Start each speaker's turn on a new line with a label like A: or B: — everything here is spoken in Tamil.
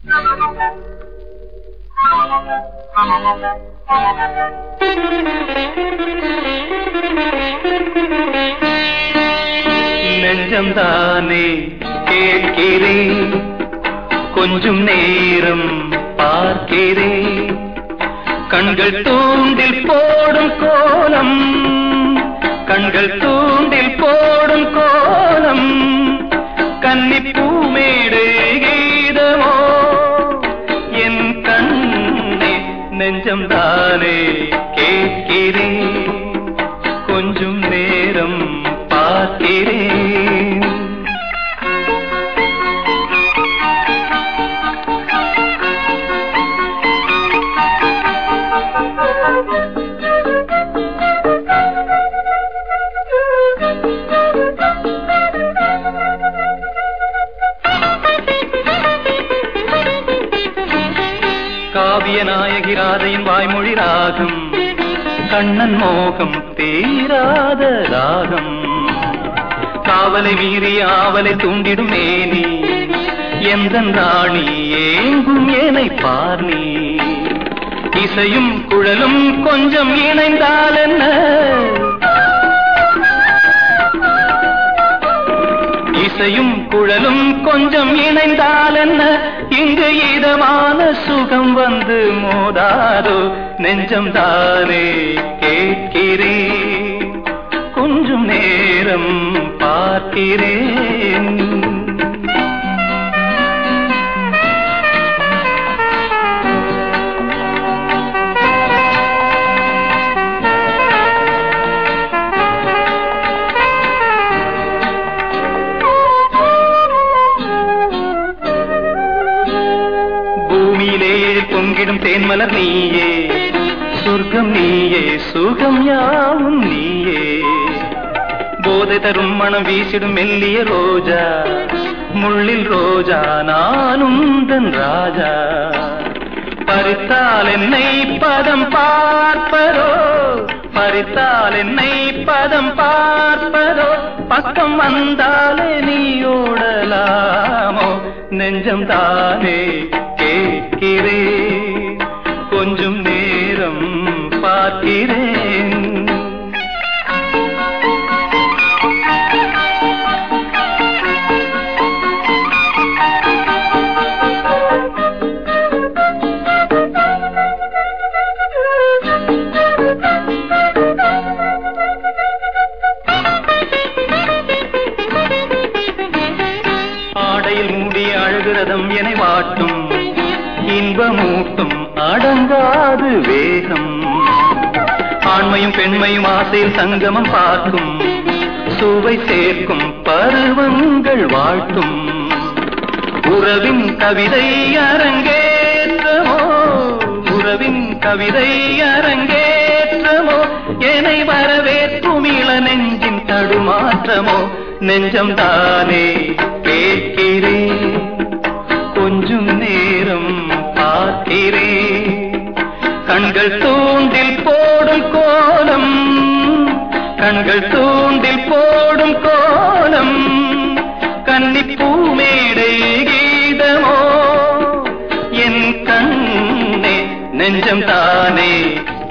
A: நெஞ்சம்தானே கேட்கிறேன் கொஞ்சம் நேரம் பார்க்கிறேன் கண்கள் தூண்டில் போடும் கோலம் கண்கள் தூண்டில் போடும் கோலம் கன்னி பூமேடு கீதமோ என் கண்ணே நெஞ்சம் தானே கேட்கிறேன் கொஞ்சம் நேரம் பார்க்கிறேன் காவிய நாயகி ராதையின் வாய்மொழி ராகம் கண்ணன் மோகம் தீராத ராகம் காவலை மீறி ஆவலை தூண்டிடும் மேனி எந்தன் ராணி ஏங்கும் ஏனை பார் நீ இசையும் குழலும் கொஞ்சம் இணைந்தால் என்ன இசையும் குழலும் கொஞ்சம் இணைந்தால் என்ன இங்கு இதமான சுகம் வந்து மோதாதோ நெஞ்சம் தானே கேட்கிறேன் கொஞ்சம் நேரம் பார்க்கிறேன் பூமியிலே பொங்கிடும் தேன்மலர் நீயே சொர்க்கம் நீயே சுகம் யாவும் நீயே போதை தரும் மனம் வீசிடும் மெல்லிய ரோஜா முள்ளில் ரோஜா நானும் தன் ராஜா பறித்தால் என்னை பதம் பார்ப்பதோ பறித்தால் என்னை பதம் பார்ப்பதோ பக்கம் வந்தாலே நீ ஓடலாமோ நெஞ்சம் தானே கேட்கிறேன் கொஞ்சம் நேரம் பார்க்கிறேன் ஆடையில் மூடிய அழகுரதம் என வாட்டும் இன்பமூட்டும் அடங்காது வேகம் ஆண்மையும் பெண்மையும் ஆசையில் சங்கமம் பார்க்கும் சுவை சேர்க்கும் பருவங்கள் வாழ்த்தும் உறவின் கவிதை அரங்கேற்றமோ உறவின் கவிதை அரங்கேற்றமோ என்னை வரவேற்கும் இள நெஞ்சின் தடுமாற்றமோ நெஞ்சம் தானே கேட்கிறேன் கொஞ்சம் நேரம் பார்க்கிறேன் கண்கள் தூண்டில் போடும் கோலம் கண்கள் தூண்டில் போடும் கோலம் கன்னிப்பூ மேடை கீதமோ என் கண்ணே நெஞ்சம் தானே